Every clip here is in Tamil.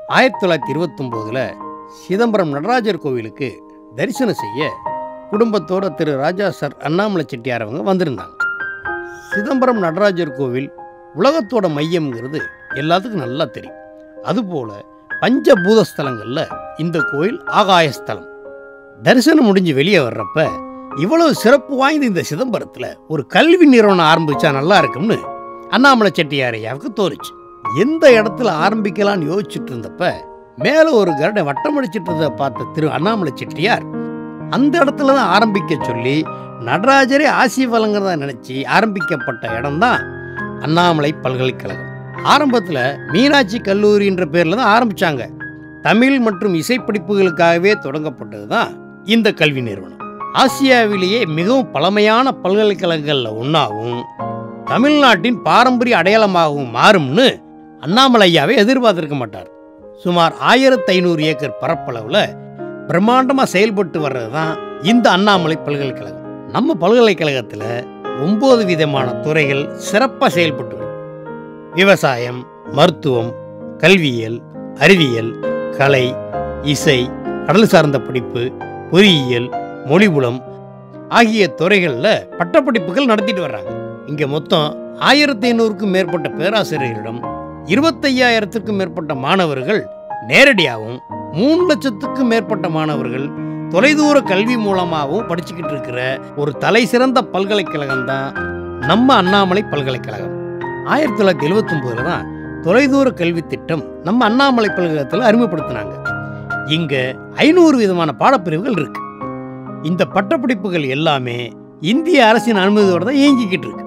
ஆயிரத்தி தொள்ளாயிரத்தி இருபத்தொம்போதில் சிதம்பரம் நடராஜர் கோவிலுக்கு தரிசனம் செய்ய குடும்பத்தோட திரு ராஜா சார் அண்ணாமலை செட்டியார் அவங்க வந்திருந்தாங்க சிதம்பரம் நடராஜர் கோவில் உலகத்தோட மையம்ங்கிறது எல்லாத்துக்கும் நல்லா தெரியும் அதுபோல பஞ்சபூத ஸ்தலங்களில் இந்த கோயில் ஆகாயஸ்தலம் தரிசனம் முடிஞ்சு வெளியே வர்றப்ப இவ்வளவு சிறப்பு வாய்ந்த இந்த சிதம்பரத்தில் ஒரு கல்வி நிறுவனம் ஆரம்பிச்சா நல்லா இருக்கும்னு அண்ணாமலை செட்டியார் ஐயாவுக்கு தோணுச்சு எந்த இடத்துல ஆரம்பிக்கலாம்னு யோசிச்சுட்டு இருந்தப்ப மேலே ஒரு கருடை வட்டம் அடிச்சிட்டு இருந்ததை பார்த்த திரு அண்ணாமலை செட்டியார் அந்த இடத்துல தான் ஆரம்பிக்க சொல்லி நடராஜரே ஆசி வழங்குறதா நினச்சி ஆரம்பிக்கப்பட்ட இடம்தான் அண்ணாமலை பல்கலைக்கழகம் ஆரம்பத்தில் மீனாட்சி கல்லூரின்ற பேரில் தான் ஆரம்பித்தாங்க தமிழ் மற்றும் இசைப்படிப்புகளுக்காகவே தொடங்கப்பட்டது தான் இந்த கல்வி நிறுவனம் ஆசியாவிலேயே மிகவும் பழமையான பல்கலைக்கழகங்களில் ஒன்றாகவும் தமிழ்நாட்டின் பாரம்பரிய அடையாளமாகவும் மாறும்னு அண்ணாமலை ஐயாவே எதிர்பார்த்திருக்க மாட்டார் சுமார் ஆயிரத்தி ஐநூறு ஏக்கர் பரப்பளவில் பிரம்மாண்டமாக செயல்பட்டு வர்றது தான் இந்த அண்ணாமலை பல்கலைக்கழகம் நம்ம பல்கலைக்கழகத்தில் ஒம்பது விதமான துறைகள் சிறப்பாக செயல்பட்டு வருது விவசாயம் மருத்துவம் கல்வியியல் அறிவியல் கலை இசை கடல் சார்ந்த படிப்பு பொறியியல் மொழிபுலம் ஆகிய துறைகளில் பட்டப்படிப்புகள் நடத்திட்டு வர்றாங்க இங்கே மொத்தம் ஆயிரத்தி ஐநூறுக்கும் மேற்பட்ட பேராசிரியர்களிடம் இருபத்தையாயிரத்துக்கும் மேற்பட்ட மாணவர்கள் நேரடியாகவும் மூணு லட்சத்துக்கும் மேற்பட்ட மாணவர்கள் தொலைதூர கல்வி மூலமாகவும் படிச்சுக்கிட்டு இருக்கிற ஒரு தலை சிறந்த பல்கலைக்கழகம் தான் நம்ம அண்ணாமலை பல்கலைக்கழகம் ஆயிரத்தி தொள்ளாயிரத்தி எழுவத்தொம்போதுல தான் தொலைதூர கல்வி திட்டம் நம்ம அண்ணாமலை பல்கலைக்கழகத்தில் அறிமுகப்படுத்தினாங்க இங்க ஐநூறு விதமான பாடப்பிரிவுகள் இருக்கு இந்த பட்டப்படிப்புகள் எல்லாமே இந்திய அரசின் அனுமதியோட தான் இயங்கிக்கிட்டு இருக்கு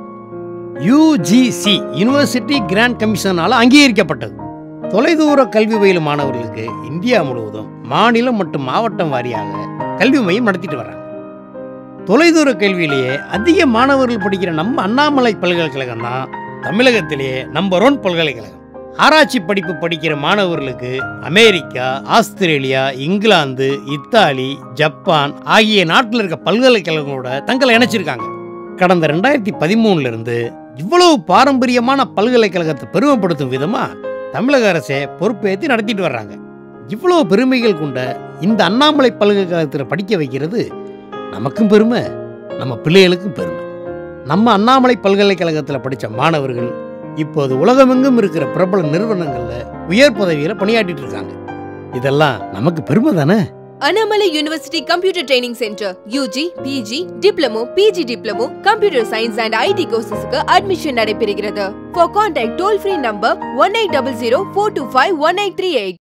யூஜிசி யுனிவர்சிட்டி கிராண்ட் கமிஷனால அங்கீகரிக்கப்பட்டது தொலைதூர கல்வி பயிலும் மாணவர்களுக்கு இந்தியா முழுவதும் மாநிலம் மற்றும் மாவட்டம் வாரியாக கல்வி மையம் நடத்திட்டு வர்றாங்க தொலைதூர கல்வியிலேயே அதிக மாணவர்கள் படிக்கிற நம்ம அண்ணாமலை பல்கலைக்கழகம் தான் தமிழகத்திலேயே நம்பர் ஒன் பல்கலைக்கழகம் ஆராய்ச்சி படிப்பு படிக்கிற மாணவர்களுக்கு America Australia England Italy Japan ஆகிய நாட்டில் இருக்க பல்கலைக்கழகங்களோட தங்களை இணைச்சிருக்காங்க கடந்த ரெண்டாயிரத்தி பதிமூணுல இருந்து இவ்வளவு பாரம்பரியமான பல்கலைக்கழகத்தை பெருமைப்படுத்தும் விதமா தமிழக அரசே பொறுப்பேற்று நடத்திட்டு வர்றாங்க இவ்வளவு பெருமைகள் கொண்ட இந்த அண்ணாமலை பல்கலைக்கழகத்தில் படிக்க வைக்கிறது நமக்கும் பெருமை நம்ம பிள்ளைகளுக்கும் பெருமை நம்ம அண்ணாமலை பல்கலைக்கழகத்தில் படித்த மாணவர்கள் இப்போது உலகமெங்கும் இருக்கிற பிரபல நிறுவனங்களில் உயர் பதவியில் பணியாற்றிட்டு இருக்காங்க இதெல்லாம் நமக்கு பெருமை தானே Annamalai university computer training centre UG PG diploma PG diploma computer science and IT கோர்சஸ்க்கு அட்மிஷன் நடைபெறுகிறது for contact toll free number one eight double zero four two five one eight three eight